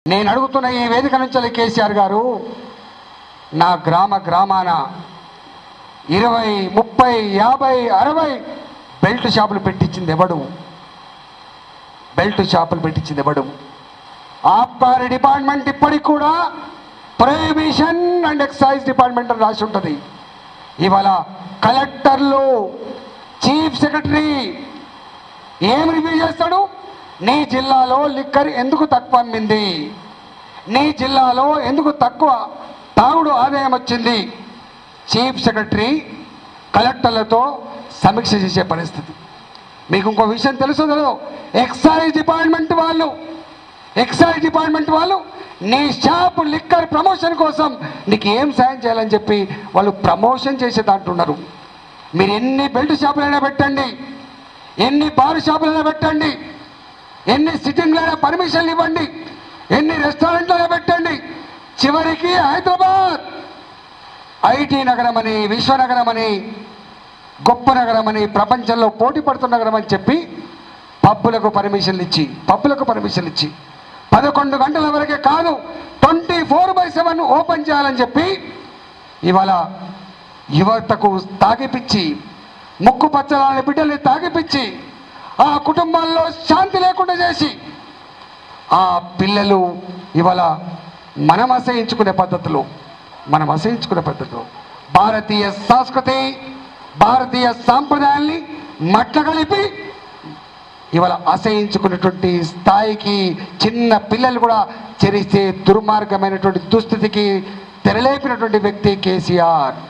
నేను అడుగుతున్న ఈ వేదిక నుంచి కేసీఆర్ గారు నా గ్రామ గ్రామాన ఇరవై ముప్పై యాభై అరవై బెల్ట్ షాపులు పెట్టించింది ఎవడు బెల్ట్ షాపులు పెట్టించింది ఎవడు ఆబ్కారీ డిపార్ట్మెంట్ ఇప్పటికి కూడా ప్రొహిబిషన్ అండ్ ఎక్సైజ్ డిపార్ట్మెంట్ అని రాసి ఉంటుంది ఇవాళ కలెక్టర్లు చీఫ్ సెక్రటరీ ఏం రివ్యూ చేస్తాడు నీ జిల్లాలో లిక్కర్ ఎందుకు తక్కువ అమ్మింది నీ జిల్లాలో ఎందుకు తక్కువ తాగుడు ఆదాయం వచ్చింది చీఫ్ సెక్రటరీ కలెక్టర్లతో సమీక్ష చేసే పరిస్థితి మీకు ఇంకో విషయం తెలుసు తెలియదు ఎక్సైజ్ డిపార్ట్మెంట్ వాళ్ళు ఎక్సైజ్ డిపార్ట్మెంట్ వాళ్ళు నీ షాప్ లిక్కర్ ప్రమోషన్ కోసం నీకు ఏం సాయం చేయాలని చెప్పి వాళ్ళు ప్రమోషన్ చేసే దాంటున్నారు మీరు ఎన్ని బెల్ట్ షాపులైనా పెట్టండి ఎన్ని బార్ షాపులైనా పెట్టండి ఎన్ని సిట్టింగ్లైనా పర్మిషన్లు ఇవ్వండి ఎన్ని రెస్టారెంట్లైనా పెట్టండి చివరికి హైదరాబాద్ ఐటీ నగరం అని విశ్వనగరం అని గొప్ప నగరం అని ప్రపంచంలో పోటీ పడుతున్న నగరం అని చెప్పి పబ్బులకు పర్మిషన్లు ఇచ్చి పబ్బులకు పర్మిషన్లు ఇచ్చి పదకొండు గంటల వరకే కాదు twenty four by seven open చేయాలని చెప్పి ఇవాళ యువతకు తాగిపిచ్చి ముక్కు పచ్చలాని బిడ్డల్ని తాగిపిచ్చి ఆ కుటుంబాల్లో శాంతి లేకుండా చేసి ఆ పిల్లలు ఇవాళ మనం అసహించుకునే పద్ధతులు మనం అసహించుకునే పద్ధతులు భారతీయ సంస్కృతి భారతీయ సాంప్రదాయాల్ని మట్ల కలిపి ఇవాళ అసహించుకున్నటువంటి స్థాయికి చిన్న పిల్లలు కూడా చరిస్తే దుర్మార్గమైనటువంటి దుస్థితికి తెరలేపినటువంటి వ్యక్తి కేసీఆర్